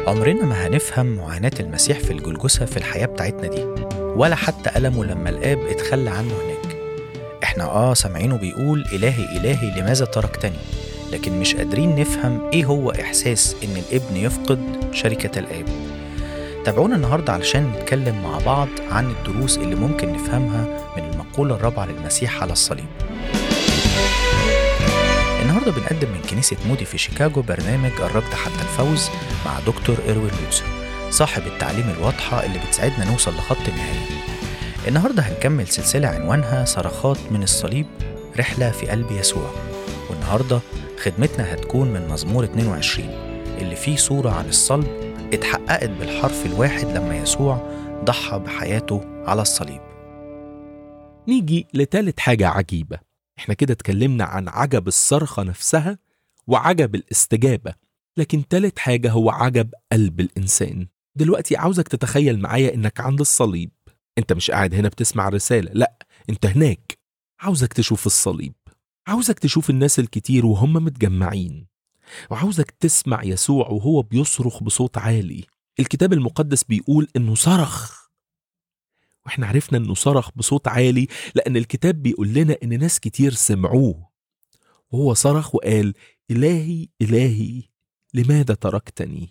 عمرنا ما هنفهم معاناة المسيح في الجلجسة في الحياة بتاعتنا دي ولا حتى ألمه لما الآب اتخلى عنه هناك احنا آه سامعينه بيقول إلهي إلهي لماذا تركتني لكن مش قادرين نفهم إيه هو إحساس إن الابن يفقد شركة الآب تابعونا النهاردة علشان نتكلم مع بعض عن الدروس اللي ممكن نفهمها من المقولة الرابعة للمسيح على الصليب النهارده بنقدم من كنيسة مودي في شيكاغو برنامج الركض حتى الفوز مع دكتور إروين لوتسر صاحب التعليم الواضحة اللي بتساعدنا نوصل لخط النهاية النهارده هنكمل سلسلة عنوانها صرخات من الصليب رحلة في قلب يسوع والنهارده خدمتنا هتكون من مزمور 22 اللي فيه صورة عن الصلب اتحققت بالحرف الواحد لما يسوع ضحى بحياته على الصليب نيجي لتالت حاجة عجيبة احنا كده اتكلمنا عن عجب الصرخة نفسها وعجب الاستجابة لكن تالت حاجة هو عجب قلب الإنسان دلوقتي عاوزك تتخيل معايا إنك عند الصليب انت مش قاعد هنا بتسمع رسالة لا انت هناك عاوزك تشوف الصليب عاوزك تشوف الناس الكتير وهم متجمعين وعاوزك تسمع يسوع وهو بيصرخ بصوت عالي الكتاب المقدس بيقول انه صرخ واحنا عرفنا انه صرخ بصوت عالي لان الكتاب بيقول لنا ان ناس كتير سمعوه وهو صرخ وقال الهي الهي لماذا تركتني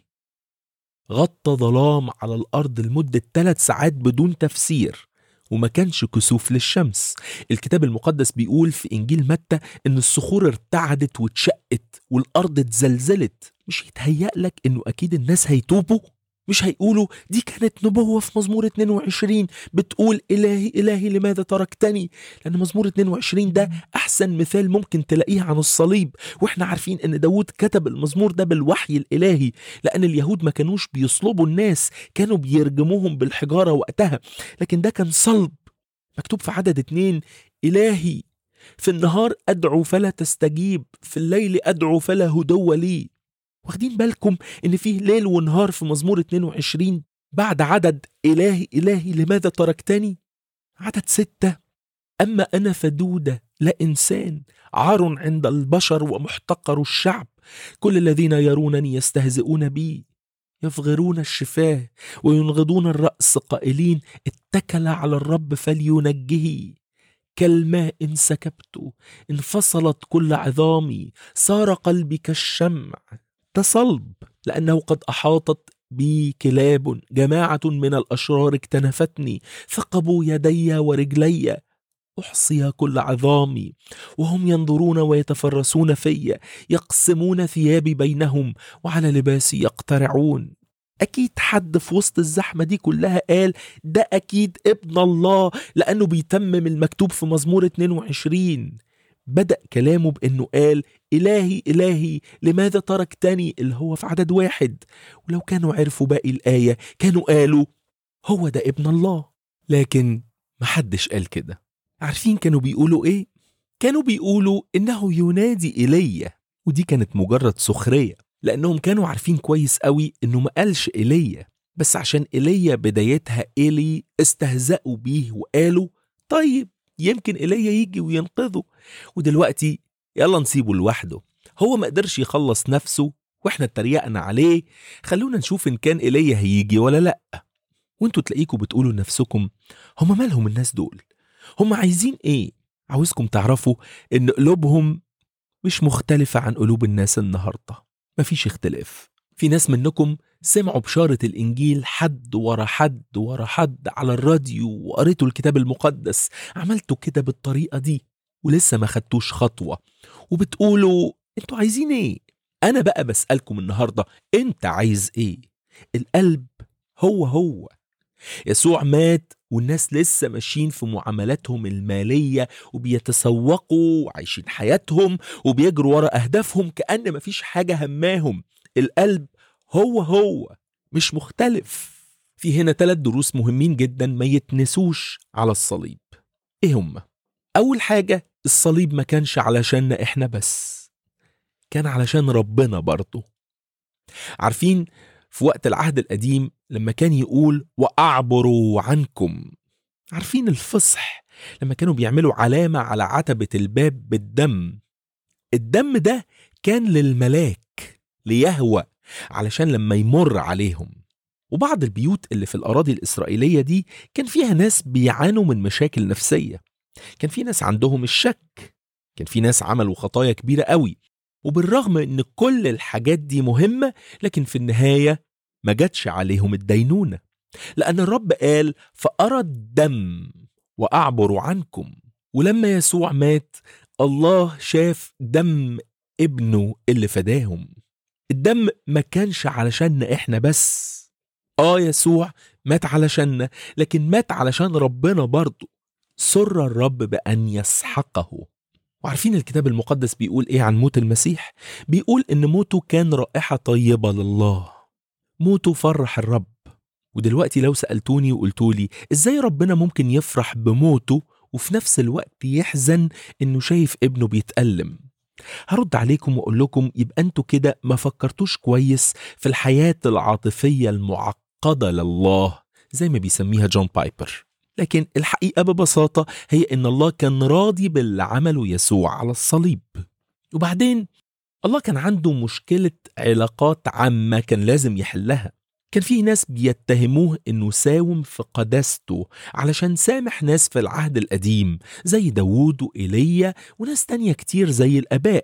غطى ظلام على الارض لمده ثلاث ساعات بدون تفسير وما كانش كسوف للشمس الكتاب المقدس بيقول في انجيل متى ان الصخور ارتعدت واتشقت والارض اتزلزلت مش يتهيأ لك انه اكيد الناس هيتوبوا مش هيقولوا دي كانت نبوة في مزمور 22 بتقول إلهي إلهي لماذا تركتني لأن مزمور 22 ده أحسن مثال ممكن تلاقيه عن الصليب وإحنا عارفين أن داود كتب المزمور ده بالوحي الإلهي لأن اليهود ما كانوش بيصلبوا الناس كانوا بيرجموهم بالحجارة وقتها لكن ده كان صلب مكتوب في عدد اتنين إلهي في النهار أدعو فلا تستجيب في الليل أدعو فلا هدو لي واخدين بالكم ان فيه ليل ونهار في مزمور 22 بعد عدد إلهي إلهي لماذا تركتني عدد ستة أما أنا فدودة لا إنسان عار عند البشر ومحتقر الشعب كل الذين يرونني يستهزئون بي يفغرون الشفاه وينغضون الرأس قائلين اتكل على الرب فلينجه كالماء انسكبت انفصلت كل عظامي صار قلبي كالشمع ده صلب لأنه قد أحاطت بي كلاب جماعة من الأشرار اكتنفتني ثقبوا يدي ورجلي أحصي كل عظامي وهم ينظرون ويتفرسون في يقسمون ثيابي بينهم وعلى لباسي يقترعون أكيد حد في وسط الزحمة دي كلها قال ده أكيد ابن الله لأنه بيتمم المكتوب في مزمور 22 بدأ كلامه بأنه قال إلهي إلهي لماذا تركتني اللي هو في عدد واحد ولو كانوا عرفوا باقي الآية كانوا قالوا هو ده ابن الله لكن محدش قال كده عارفين كانوا بيقولوا إيه؟ كانوا بيقولوا إنه ينادي إيليا ودي كانت مجرد سخرية لأنهم كانوا عارفين كويس قوي إنه ما قالش إيليا بس عشان إيليا بدايتها إيلي استهزأوا بيه وقالوا طيب يمكن إيليا يجي وينقذه ودلوقتي يلا نسيبه لوحده هو ما قدرش يخلص نفسه واحنا اتريقنا عليه خلونا نشوف ان كان ايليا هيجي ولا لا وانتوا تلاقيكوا بتقولوا لنفسكم هما مالهم الناس دول هما عايزين ايه عاوزكم تعرفوا ان قلوبهم مش مختلفة عن قلوب الناس النهاردة مفيش اختلاف في ناس منكم سمعوا بشارة الإنجيل حد ورا حد ورا حد على الراديو وقريتوا الكتاب المقدس عملتوا كده بالطريقة دي ولسه ما خدتوش خطوة وبتقولوا انتوا عايزين ايه انا بقى بسألكم النهاردة انت عايز ايه القلب هو هو يسوع مات والناس لسه ماشيين في معاملاتهم المالية وبيتسوقوا وعايشين حياتهم وبيجروا ورا أهدافهم كأن مفيش حاجة هماهم القلب هو هو مش مختلف في هنا ثلاث دروس مهمين جدا ما يتنسوش على الصليب ايه هما أول حاجة الصليب ما كانش علشاننا إحنا بس كان علشان ربنا برضه عارفين في وقت العهد القديم لما كان يقول وأعبروا عنكم عارفين الفصح لما كانوا بيعملوا علامة على عتبة الباب بالدم الدم ده كان للملاك ليهوى علشان لما يمر عليهم وبعض البيوت اللي في الأراضي الإسرائيلية دي كان فيها ناس بيعانوا من مشاكل نفسية كان في ناس عندهم الشك كان في ناس عملوا خطايا كبيرة قوي وبالرغم ان كل الحاجات دي مهمة لكن في النهاية ما جاتش عليهم الدينونة لأن الرب قال فأرى الدم وأعبر عنكم ولما يسوع مات الله شاف دم ابنه اللي فداهم الدم ما كانش علشان احنا بس اه يسوع مات علشاننا لكن مات علشان ربنا برضه سر الرب بأن يسحقه وعارفين الكتاب المقدس بيقول ايه عن موت المسيح بيقول ان موته كان رائحة طيبة لله موته فرح الرب ودلوقتي لو سألتوني وقلتولي ازاي ربنا ممكن يفرح بموته وفي نفس الوقت يحزن انه شايف ابنه بيتألم هرد عليكم واقول لكم يبقى انتوا كده ما فكرتوش كويس في الحياة العاطفية المعقدة لله زي ما بيسميها جون بايبر لكن الحقيقة ببساطة هي إن الله كان راضي باللي عمله يسوع على الصليب وبعدين الله كان عنده مشكلة علاقات عامة كان لازم يحلها كان في ناس بيتهموه انه ساوم في قداسته علشان سامح ناس في العهد القديم زي داوود وإيليا وناس تانية كتير زي الآباء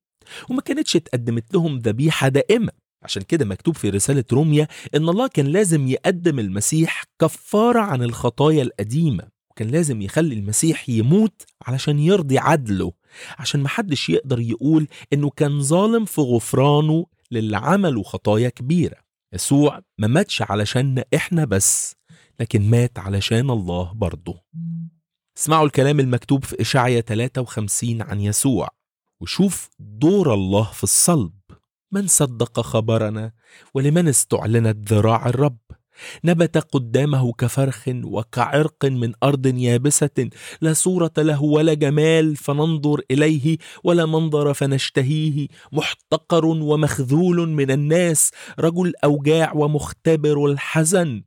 وما كانتش اتقدمت لهم ذبيحة دائمة عشان كده مكتوب في رسالة روميا إن الله كان لازم يقدم المسيح كفارة عن الخطايا القديمة وكان لازم يخلي المسيح يموت علشان يرضي عدله عشان محدش يقدر يقول إنه كان ظالم في غفرانه للي عملوا خطايا كبيرة يسوع ما ماتش علشان إحنا بس لكن مات علشان الله برضه اسمعوا الكلام المكتوب في إشعيا 53 عن يسوع وشوف دور الله في الصلب من صدق خبرنا ولمن استعلنت ذراع الرب نبت قدامه كفرخ وكعرق من ارض يابسه لا صوره له ولا جمال فننظر اليه ولا منظر فنشتهيه محتقر ومخذول من الناس رجل اوجاع ومختبر الحزن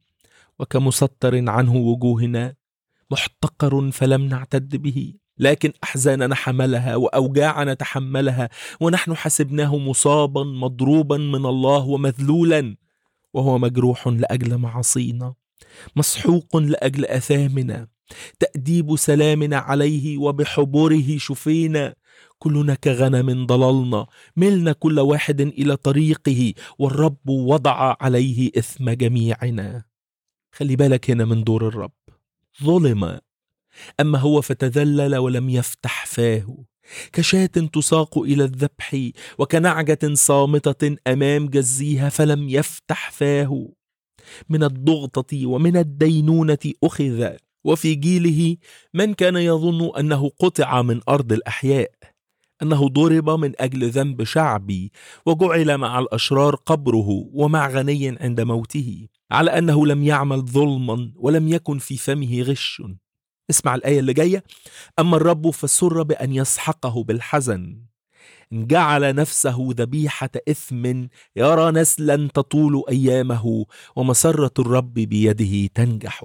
وكمستر عنه وجوهنا محتقر فلم نعتد به لكن احزاننا حملها واوجاعنا تحملها ونحن حسبناه مصابا مضروبا من الله ومذلولا وهو مجروح لاجل معاصينا مسحوق لاجل اثامنا تاديب سلامنا عليه وبحبره شفينا كلنا كغنم ضللنا ملنا كل واحد الى طريقه والرب وضع عليه اثم جميعنا خلي بالك هنا من دور الرب ظلم أما هو فتذلل ولم يفتح فاه كشاة تساق إلى الذبح وكنعجة صامتة أمام جزيها فلم يفتح فاه من الضغطة ومن الدينونة أخذ وفي جيله من كان يظن أنه قطع من أرض الأحياء أنه ضرب من أجل ذنب شعبي وجعل مع الأشرار قبره ومع غني عند موته على أنه لم يعمل ظلما ولم يكن في فمه غش اسمع الآية اللي جاية أما الرب فسر بأن يسحقه بالحزن إن جعل نفسه ذبيحة إثم يرى نسلا تطول أيامه ومسرة الرب بيده تنجح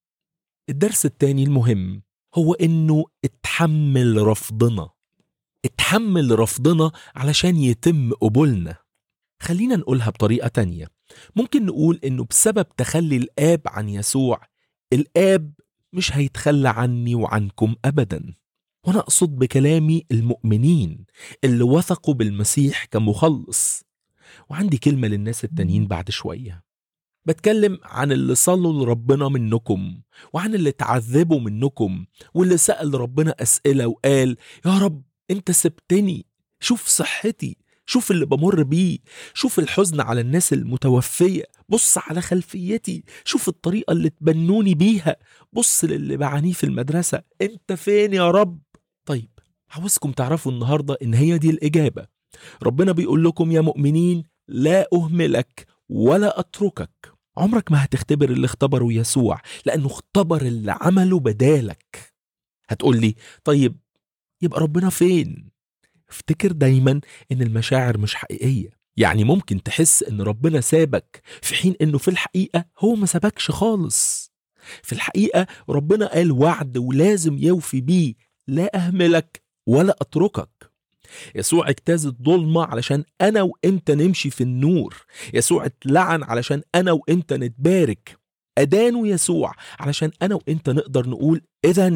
الدرس الثاني المهم هو إنه اتحمل رفضنا اتحمل رفضنا علشان يتم قبولنا خلينا نقولها بطريقة تانية ممكن نقول إنه بسبب تخلي الآب عن يسوع الآب مش هيتخلى عني وعنكم ابدا وانا اقصد بكلامي المؤمنين اللي وثقوا بالمسيح كمخلص وعندي كلمه للناس التانيين بعد شويه بتكلم عن اللي صلوا لربنا منكم وعن اللي تعذبوا منكم واللي سأل ربنا أسئلة وقال يا رب انت سبتني شوف صحتي شوف اللي بمر بيه شوف الحزن على الناس المتوفية بص على خلفيتي شوف الطريقة اللي تبنوني بيها بص للي بعانيه في المدرسة انت فين يا رب طيب عاوزكم تعرفوا النهاردة ان هي دي الإجابة ربنا بيقول لكم يا مؤمنين لا أهملك ولا أتركك عمرك ما هتختبر اللي اختبره يسوع لأنه اختبر اللي عمله بدالك هتقول لي طيب يبقى ربنا فين افتكر دايما ان المشاعر مش حقيقيه يعني ممكن تحس ان ربنا سابك في حين انه في الحقيقه هو ما سابكش خالص في الحقيقه ربنا قال وعد ولازم يوفي بيه لا اهملك ولا اتركك يسوع اجتاز الظلمة علشان أنا وإنت نمشي في النور يسوع اتلعن علشان أنا وإنت نتبارك أدانه يسوع علشان أنا وإنت نقدر نقول إذا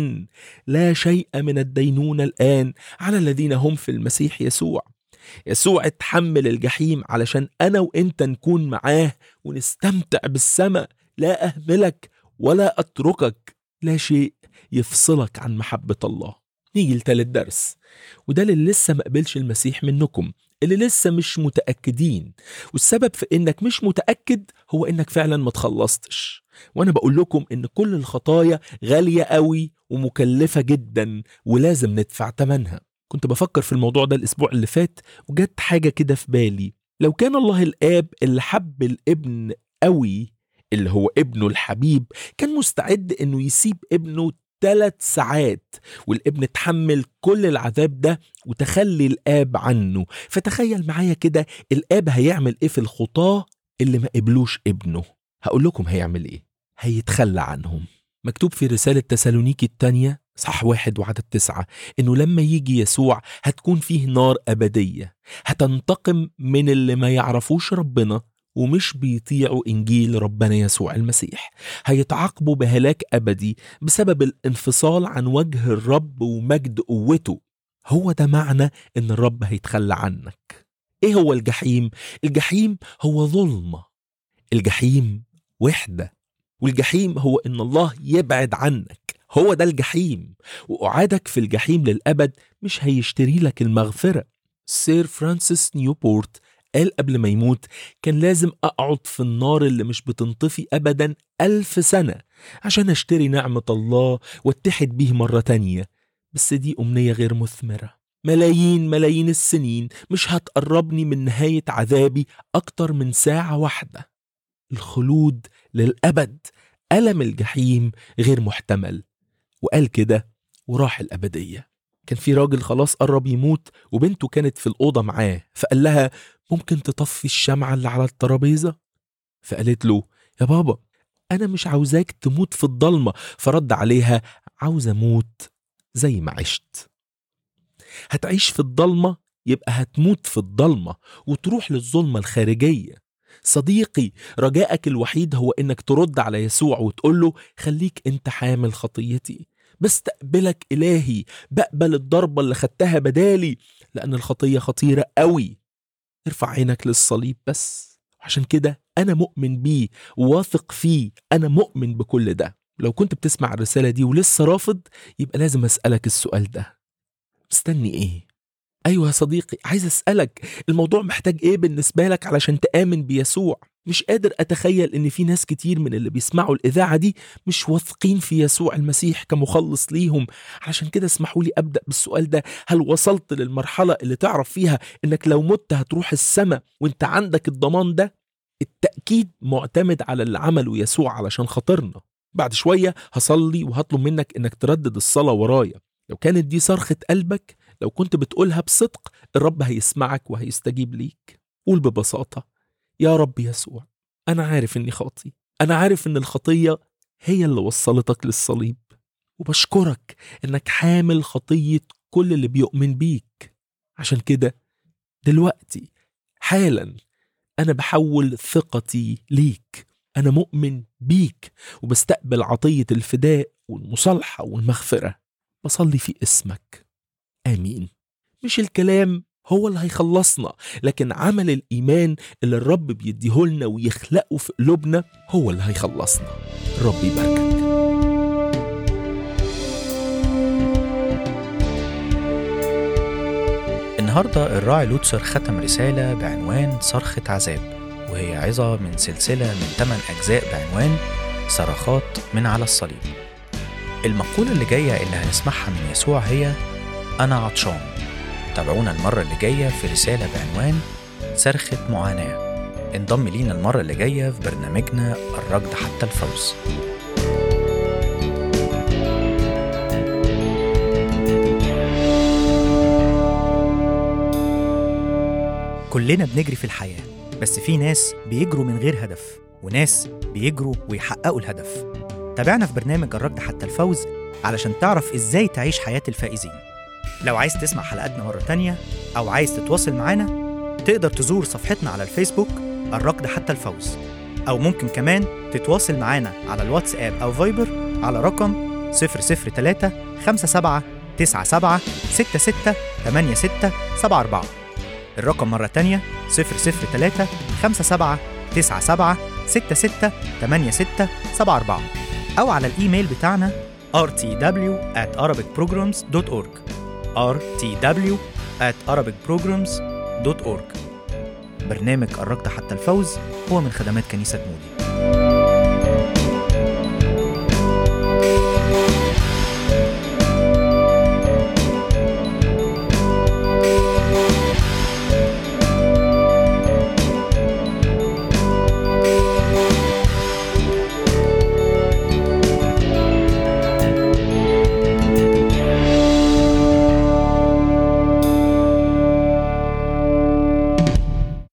لا شيء من الدينونة الآن على الذين هم في المسيح يسوع يسوع اتحمل الجحيم علشان أنا وإنت نكون معاه ونستمتع بالسماء لا أهملك ولا أتركك لا شيء يفصلك عن محبة الله نيجي لتالت درس وده اللي لسه ما قبلش المسيح منكم اللي لسه مش متأكدين والسبب في إنك مش متأكد هو إنك فعلا ما تخلصتش وأنا بقول لكم إن كل الخطايا غالية قوي ومكلفة جدا ولازم ندفع تمنها كنت بفكر في الموضوع ده الأسبوع اللي فات وجت حاجة كده في بالي لو كان الله الآب اللي حب الابن قوي اللي هو ابنه الحبيب كان مستعد إنه يسيب ابنه ثلاث ساعات والابن اتحمل كل العذاب ده وتخلي الآب عنه فتخيل معايا كده الآب هيعمل إيه في الخطاة اللي ما قبلوش ابنه هقول لكم هيعمل إيه هيتخلى عنهم مكتوب في رسالة تسالونيكي التانية صح واحد وعدد تسعة إنه لما يجي يسوع هتكون فيه نار أبدية هتنتقم من اللي ما يعرفوش ربنا ومش بيطيعوا إنجيل ربنا يسوع المسيح هيتعاقبوا بهلاك أبدي بسبب الانفصال عن وجه الرب ومجد قوته هو ده معنى إن الرب هيتخلى عنك إيه هو الجحيم؟ الجحيم هو ظلمة الجحيم وحدة والجحيم هو إن الله يبعد عنك هو ده الجحيم وقعادك في الجحيم للأبد مش هيشتري لك المغفرة سير فرانسيس نيوبورت قال قبل ما يموت كان لازم أقعد في النار اللي مش بتنطفي أبدا ألف سنة عشان أشتري نعمة الله واتحد بيه مرة تانية بس دي أمنية غير مثمرة ملايين ملايين السنين مش هتقربني من نهاية عذابي أكتر من ساعة واحدة الخلود للأبد ألم الجحيم غير محتمل وقال كده وراح الأبدية كان في راجل خلاص قرب يموت وبنته كانت في الأوضة معاه فقال لها ممكن تطفي الشمعة اللي على الترابيزة فقالت له يا بابا أنا مش عاوزاك تموت في الضلمة فرد عليها عاوزة أموت زي ما عشت هتعيش في الضلمة يبقى هتموت في الضلمة وتروح للظلمة الخارجية صديقي رجائك الوحيد هو انك ترد على يسوع وتقول له خليك انت حامل خطيتي بستقبلك الهي بقبل الضربة اللي خدتها بدالي لان الخطية خطيرة قوي ارفع عينك للصليب بس عشان كده انا مؤمن بيه واثق فيه انا مؤمن بكل ده لو كنت بتسمع الرسالة دي ولسه رافض يبقى لازم اسألك السؤال ده مستني ايه ايوه يا صديقي عايز اسالك الموضوع محتاج ايه بالنسبه لك علشان تامن بيسوع مش قادر اتخيل ان في ناس كتير من اللي بيسمعوا الاذاعه دي مش واثقين في يسوع المسيح كمخلص ليهم علشان كده اسمحوا لي ابدا بالسؤال ده هل وصلت للمرحله اللي تعرف فيها انك لو مت هتروح السماء وانت عندك الضمان ده التاكيد معتمد على اللي عمله يسوع علشان خاطرنا بعد شويه هصلي وهطلب منك انك تردد الصلاه ورايا لو كانت دي صرخه قلبك لو كنت بتقولها بصدق الرب هيسمعك وهيستجيب ليك قول ببساطة يا رب يسوع أنا عارف إني خاطي أنا عارف إن الخطية هي اللي وصلتك للصليب وبشكرك إنك حامل خطية كل اللي بيؤمن بيك عشان كده دلوقتي حالا أنا بحول ثقتي ليك أنا مؤمن بيك وبستقبل عطية الفداء والمصالحة والمغفرة بصلي في اسمك امين مش الكلام هو اللي هيخلصنا لكن عمل الايمان اللي الرب بيديهولنا ويخلقه في قلوبنا هو اللي هيخلصنا الرب يباركك النهاردة الراعي لوتسر ختم رسالة بعنوان صرخة عذاب وهي عظة من سلسلة من 8 أجزاء بعنوان صرخات من على الصليب المقولة اللي جاية اللي هنسمعها من يسوع هي أنا عطشان تابعونا المرة اللي جاية في رسالة بعنوان صرخة معاناة انضم لينا المرة اللي جاية في برنامجنا الركض حتى الفوز كلنا بنجري في الحياة بس في ناس بيجروا من غير هدف وناس بيجروا ويحققوا الهدف تابعنا في برنامج الركض حتى الفوز علشان تعرف ازاي تعيش حياة الفائزين لو عايز تسمع حلقاتنا مرة تانية أو عايز تتواصل معانا تقدر تزور صفحتنا على الفيسبوك الركض حتى الفوز أو ممكن كمان تتواصل معانا على الواتساب أو فايبر على رقم 003 57 97 66 86 74 الرقم مرة تانية 003 57 97 66 86 74 أو على الإيميل بتاعنا rtw at arabicprograms.org rtw at arabicprograms.org برنامج قربت حتى الفوز هو من خدمات كنيسة مودي